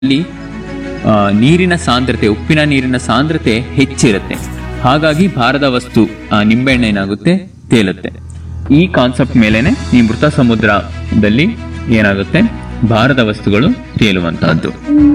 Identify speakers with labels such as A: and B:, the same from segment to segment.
A: ಅಲ್ಲಿ ಆ, ನೀರಿನ ಸಾಂದ್ರತೆ ಉಪ್ಪಿನ ನೀರಿನ ಸಾಂದ್ರತೆ ಹೆಚ್ಚಿರುತ್ತೆ ಹಾಗಾಗಿ ಭಾರದ ವಸ್ತು ಆ, ನಿಂಬೆಹಣ್ಣು ಏನಾಗುತ್ತೆ ತೇಲುತ್ತೆ ಈ ಕಾನ್ಸೆಪ್ಟ್ ಮೇಲೆನೆ ಈ ಮೃತ ಸಮುದ್ರದಲ್ಲಿ ಏನಾಗುತ್ತೆ ಭಾರದ ವಸ್ತುಗಳು ತೇಲುವಂತಹದ್ದು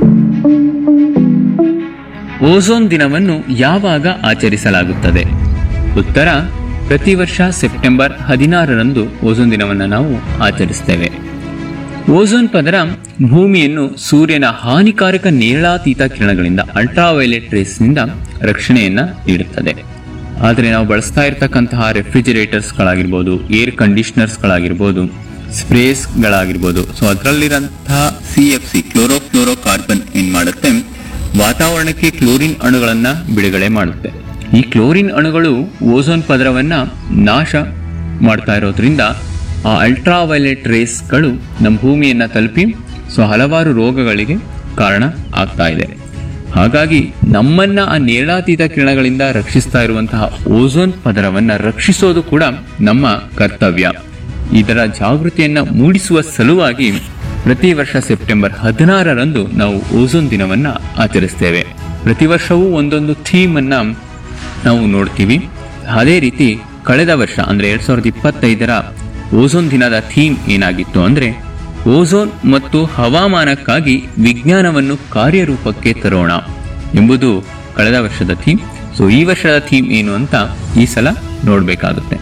A: ಓಝೋನ್ ದಿನವನ್ನು ಯಾವಾಗ ಆಚರಿಸಲಾಗುತ್ತದೆ ಉತ್ತರ ಪ್ರತಿ ವರ್ಷ ಸೆಪ್ಟೆಂಬರ್ ಹದಿನಾರರಂದು ಓಝೋನ್ ದಿನವನ್ನು ನಾವು ಆಚರಿಸ್ತೇವೆ ಓಝೋನ್ ಪದರ ಭೂಮಿಯನ್ನು ಸೂರ್ಯನ ಹಾನಿಕಾರಕ ನೇರಳಾತೀತ ಕಿರಣಗಳಿಂದ ಅಲ್ಟ್ರಾವೈಲೆಟ್ ರೇಸ್ನಿಂದ ರಕ್ಷಣೆಯನ್ನ ನೀಡುತ್ತದೆ ಆದರೆ ನಾವು ಬಳಸ್ತಾ ಇರತಕ್ಕಂತಹ ರೆಫ್ರಿಜಿರೇಟರ್ಸ್ಗಳಾಗಿರ್ಬೋದು ಏರ್ ಕಂಡೀಷನರ್ಸ್ಗಳಾಗಿರ್ಬೋದು ಸ್ಪ್ರೇಸ್ಗಳಾಗಿರ್ಬೋದು ಸೊ ಅದರಲ್ಲಿರಂತಹ C F C chlorofluorocarbon ಏನ್ ಮಾಡುತ್ತೆ ವಾತಾವರಣಕ್ಕೆ ಕ್ಲೋರಿನ್ ಅಣುಗಳನ್ನ ಬಿಡುಗಡೆ ಮಾಡುತ್ತೆ ಈ ಕ್ಲೋರಿನ್ ಅಣುಗಳು ಓಝೋನ್ ಪದರವನ್ನ ನಾಶ ಮಾಡ್ತಾ ಇರೋದ್ರಿಂದ ಆ ಅಲ್ಟ್ರಾವೈಲೆಟ್ ರೇಸ್ಗಳು ನಮ್ಮ ಭೂಮಿಯನ್ನ ತಲುಪಿ ಸೊ ಹಲವಾರು ರೋಗಗಳಿಗೆ ಕಾರಣ ಆಗ್ತಾ ಇದೆ ಹಾಗಾಗಿ ನಮ್ಮನ್ನ ಆ ನೇರಳಾತೀತ ಕಿರಣಗಳಿಂದ ರಕ್ಷಿಸ್ತಾ ಇರುವಂತಹ ಓಝೋನ್ ಪದರವನ್ನ ರಕ್ಷಿಸೋದು ಕೂಡ ನಮ್ಮ ಕರ್ತವ್ಯ ಇದರ ಜಾಗೃತಿಯನ್ನ ಮೂಡಿಸುವ ಸಲುವಾಗಿ ಪ್ರತಿ ವರ್ಷ ಸೆಪ್ಟೆಂಬರ್ ಹದಿನಾರರಂದು ನಾವು ಓಝೋನ್ ದಿನವನ್ನ ಆಚರಿಸ್ತೇವೆ ಪ್ರತಿ ವರ್ಷವೂ ಒಂದೊಂದು ಥೀಮ್ ಅನ್ನ ನಾವು ನೋಡ್ತೀವಿ ಅದೇ ರೀತಿ ಕಳೆದ ವರ್ಷ ಅಂದ್ರೆ ಎರಡ್ ಸಾವಿರದ ಇಪ್ಪತ್ತೈದರ ಓಝೋನ್ ದಿನದ ಥೀಮ್ ಏನಾಗಿತ್ತು ಅಂದ್ರೆ ಓಝೋನ್ ಮತ್ತು ಹವಾಮಾನಕ್ಕಾಗಿ ವಿಜ್ಞಾನವನ್ನು ಕಾರ್ಯರೂಪಕ್ಕೆ ತರೋಣ ಎಂಬುದು ಕಳೆದ ವರ್ಷದ ಥೀಮ್ ಸೊ ಈ ವರ್ಷದ ಥೀಮ್ ಏನು ಅಂತ ಈ ಸಲ ನೋಡಬೇಕಾಗುತ್ತೆ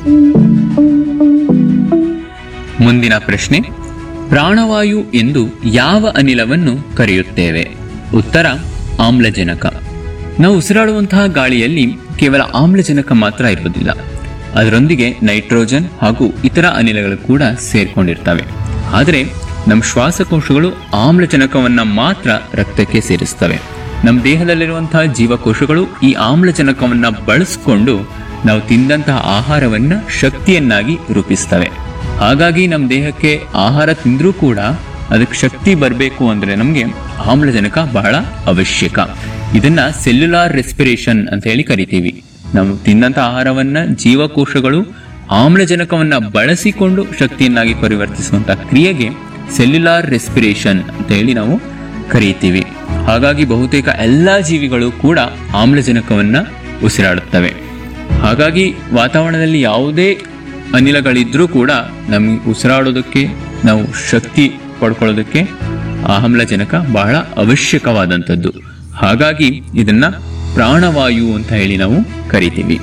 A: ಮುಂದಿನ ಪ್ರಶ್ನೆ ಪ್ರಾಣವಾಯು ಎಂದು ಯಾವ ಅನಿಲವನ್ನು ಕರೆಯುತ್ತೇವೆ ಉತ್ತರ ಆಮ್ಲಜನಕ ನಾವು ಉಸಿರಾಡುವಂತಹ ಗಾಳಿಯಲ್ಲಿ ಕೇವಲ ಆಮ್ಲಜನಕ ಮಾತ್ರ ಇರುವುದಿಲ್ಲ ಅದರೊಂದಿಗೆ ನೈಟ್ರೋಜನ್ ಹಾಗೂ ಇತರ ಅನಿಲಗಳು ಕೂಡ ಸೇರ್ಕೊಂಡಿರ್ತವೆ ಆದರೆ ನಮ್ಮ ಶ್ವಾಸಕೋಶಗಳು ಆಮ್ಲಜನಕವನ್ನ ಮಾತ್ರ ರಕ್ತಕ್ಕೆ ಸೇರಿಸ್ತವೆ ನಮ್ಮ ದೇಹದಲ್ಲಿರುವಂತಹ ಜೀವಕೋಶಗಳು ಈ ಆಮ್ಲಜನಕವನ್ನ ಬಳಸಿಕೊಂಡು ನಾವು ತಿಂದಂತಹ ಆಹಾರವನ್ನ ಶಕ್ತಿಯನ್ನಾಗಿ ರೂಪಿಸ್ತವೆ ಹಾಗಾಗಿ ನಮ್ಮ ದೇಹಕ್ಕೆ ಆಹಾರ ತಿಂದ್ರೂ ಕೂಡ ಅದಕ್ಕೆ ಶಕ್ತಿ ಬರಬೇಕು ಅಂದ್ರೆ ನಮಗೆ ಆಮ್ಲಜನಕ ಬಹಳ ಅವಶ್ಯಕ ಇದನ್ನ ಸೆಲ್ಯುಲಾರ್ ರೆಸ್ಪಿರೇಷನ್ ಅಂತ ಹೇಳಿ ಕರಿತೀವಿ ನಾವು ತಿಂದಂತ ಆಹಾರವನ್ನ ಜೀವಕೋಶಗಳು ಆಮ್ಲಜನಕವನ್ನ ಬಳಸಿಕೊಂಡು ಶಕ್ತಿಯನ್ನಾಗಿ ಪರಿವರ್ತಿಸುವಂತ ಕ್ರಿಯೆಗೆ ಸೆಲ್ಯುಲಾರ್ ರೆಸ್ಪಿರೇಷನ್ ಅಂತ ಹೇಳಿ ನಾವು ಕರೀತೀವಿ ಹಾಗಾಗಿ ಬಹುತೇಕ ಎಲ್ಲಾ ಜೀವಿಗಳು ಕೂಡ ಆಮ್ಲಜನಕವನ್ನ ಉಸಿರಾಡುತ್ತವೆ ಹಾಗಾಗಿ ವಾತಾವರಣದಲ್ಲಿ ಯಾವುದೇ ಅನಿಲಗಳಿದ್ರೂ ಕೂಡ ನಮಗೆ ಉಸಿರಾಡೋದಕ್ಕೆ ನಾವು ಶಕ್ತಿ ಪಡ್ಕೊಳ್ಳೋದಕ್ಕೆ ಆಮ್ಲಜನಕ ಬಹಳ ಅವಶ್ಯಕವಾದಂಥದ್ದು ಹಾಗಾಗಿ ಇದನ್ನ ಪ್ರಾಣವಾಯು ಅಂತ ಹೇಳಿ ನಾವು ಕರಿತೀವಿ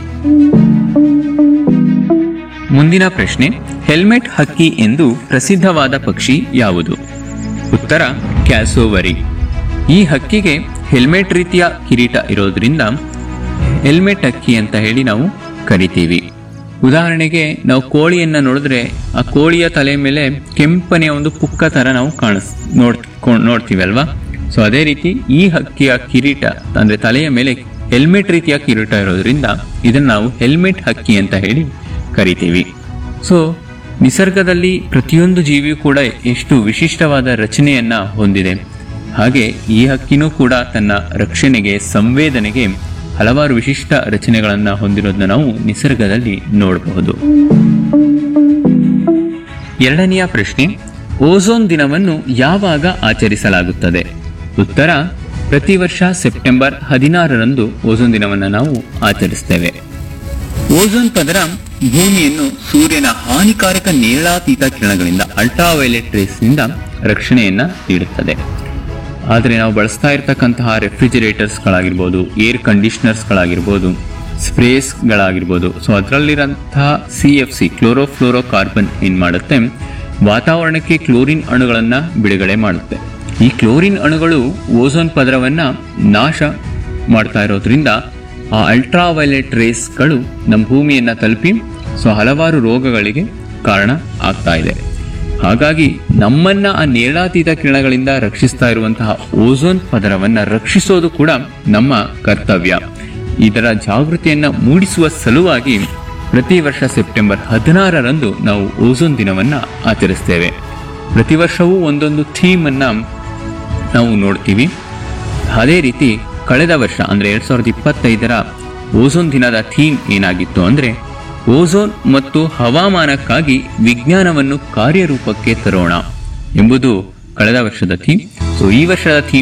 A: ಮುಂದಿನ ಪ್ರಶ್ನೆ ಹೆಲ್ಮೆಟ್ ಹಕ್ಕಿ ಎಂದು ಪ್ರಸಿದ್ಧವಾದ ಪಕ್ಷಿ ಯಾವುದು ಉತ್ತರ ಕ್ಯಾಸೋವರಿ ಈ ಹಕ್ಕಿಗೆ ಹೆಲ್ಮೆಟ್ ರೀತಿಯ ಕಿರೀಟ ಇರೋದ್ರಿಂದ ಹೆಲ್ಮೆಟ್ ಹಕ್ಕಿ ಅಂತ ಹೇಳಿ ನಾವು ಕರಿತೀವಿ ಉದಾಹರಣೆಗೆ ನಾವು ಕೋಳಿಯನ್ನ ನೋಡಿದ್ರೆ ಆ ಕೋಳಿಯ ತಲೆ ಮೇಲೆ ಕೆಂಪನೆಯ ಒಂದು ಪುಕ್ಕ ತರ ನಾವು ಕಾಣಿಸ್ ನೋಡ್ ನೋಡ್ತೀವಿ ಅಲ್ವಾ ಸೊ ಅದೇ ರೀತಿ ಈ ಹಕ್ಕಿಯ ಕಿರೀಟ ಅಂದ್ರೆ ತಲೆಯ ಮೇಲೆ ಹೆಲ್ಮೆಟ್ ರೀತಿಯ ಕಿರೀಟ ಇರೋದ್ರಿಂದ ಇದನ್ನ ನಾವು ಹೆಲ್ಮೆಟ್ ಹಕ್ಕಿ ಅಂತ ಹೇಳಿ ಕರಿತೀವಿ ಸೊ ನಿಸರ್ಗದಲ್ಲಿ ಪ್ರತಿಯೊಂದು ಜೀವಿಯೂ ಕೂಡ ಎಷ್ಟು ವಿಶಿಷ್ಟವಾದ ರಚನೆಯನ್ನ ಹೊಂದಿದೆ ಹಾಗೆ ಈ ಹಕ್ಕಿನೂ ಕೂಡ ತನ್ನ ರಕ್ಷಣೆಗೆ ಸಂವೇದನೆಗೆ ಹಲವಾರು ವಿಶಿಷ್ಟ ರಚನೆಗಳನ್ನ ಹೊಂದಿರೋದನ್ನ ನಾವು ನಿಸರ್ಗದಲ್ಲಿ ನೋಡಬಹುದು ಎರಡನೆಯ ಪ್ರಶ್ನೆ ಓಝೋನ್ ದಿನವನ್ನು ಯಾವಾಗ ಆಚರಿಸಲಾಗುತ್ತದೆ ಉತ್ತರ ಪ್ರತಿ ವರ್ಷ ಸೆಪ್ಟೆಂಬರ್ ಹದಿನಾರರಂದು ಓಝೋನ್ ದಿನವನ್ನು ನಾವು ಆಚರಿಸ್ತೇವೆ ಓಝೋನ್ ಪದರ ಭೂಮಿಯನ್ನು ಸೂರ್ಯನ ಹಾನಿಕಾರಕ ನೇರಳಾತೀತ ಕಿರಣಗಳಿಂದ ಅಲ್ಟ್ರಾವೈಲೆಟ್ ರೇಸ್ನಿಂದ ರಕ್ಷಣೆಯನ್ನ ನೀಡುತ್ತದೆ ಆದರೆ ನಾವು ಬಳಸ್ತಾ ಇರತಕ್ಕಂತಹ ರೆಫ್ರಿಜಿರೇಟರ್ಸ್ಗಳಾಗಿರ್ಬೋದು ಏರ್ ಕಂಡೀಷನರ್ಸ್ಗಳಾಗಿರ್ಬೋದು ಸ್ಪ್ರೇಸ್ಗಳಾಗಿರ್ಬೋದು ಸೊ ಅದರಲ್ಲಿರಂತಹ C F C chlorofluorocarbon ಏನ್ ಮಾಡುತ್ತೆ ವಾತಾವರಣಕ್ಕೆ ಕ್ಲೋರಿನ್ ಅಣುಗಳನ್ನ ಬಿಡುಗಡೆ ಮಾಡುತ್ತೆ ಈ ಕ್ಲೋರಿನ್ ಅಣುಗಳು ಓಝೋನ್ ಪದರವನ್ನ ನಾಶ ಮಾಡ್ತಾ ಇರೋದ್ರಿಂದ ಆ ಅಲ್ಟ್ರಾವೈಲೆಟ್ ರೇಸ್ಗಳು ನಮ್ಮ ಭೂಮಿಯನ್ನ ತಲುಪಿ ಸೊ ಹಲವಾರು ರೋಗಗಳಿಗೆ ಕಾರಣ ಆಗ್ತಾ ಇದೆ ಹಾಗಾಗಿ ನಮ್ಮನ್ನ ಆ ನೇರಳಾತೀತ ಕಿರಣಗಳಿಂದ ರಕ್ಷಿಸ್ತಾ ಇರುವಂತಹ ಓಝೋನ್ ಪದರವನ್ನ ರಕ್ಷಿಸೋದು ಕೂಡ ನಮ್ಮ ಕರ್ತವ್ಯ ಇದರ ಜಾಗೃತಿಯನ್ನ ಮೂಡಿಸುವ ಸಲುವಾಗಿ ಪ್ರತಿ ವರ್ಷ ಸೆಪ್ಟೆಂಬರ್ ಹದಿನಾರರಂದು ನಾವು ಓಝೋನ್ ದಿನವನ್ನ ಆಚರಿಸ್ತೇವೆ ಪ್ರತಿ ವರ್ಷವೂ ಒಂದೊಂದು ಥೀಮ್ ಅನ್ನ ನಾವು ನೋಡ್ತೀವಿ ಅದೇ ರೀತಿ ಕಳೆದ ವರ್ಷ ಅಂದ್ರೆ ಎರಡ್ ಸಾವಿರದ ಇಪ್ಪತ್ತೈದರ ಓಝೋನ್ ದಿನದ ಥೀಮ್ ಏನಾಗಿತ್ತು ಅಂದ್ರೆ ಓಝೋನ್ ಮತ್ತು ಹವಾಮಾನಕ್ಕಾಗಿ ವಿಜ್ಞಾನವನ್ನು ಕಾರ್ಯರೂಪಕ್ಕೆ ತರೋಣ ಎಂಬುದು ಕಳೆದ ವರ್ಷದ ಥೀಮ್ ಸೊ ಈ ವರ್ಷದ ಥೀಮ್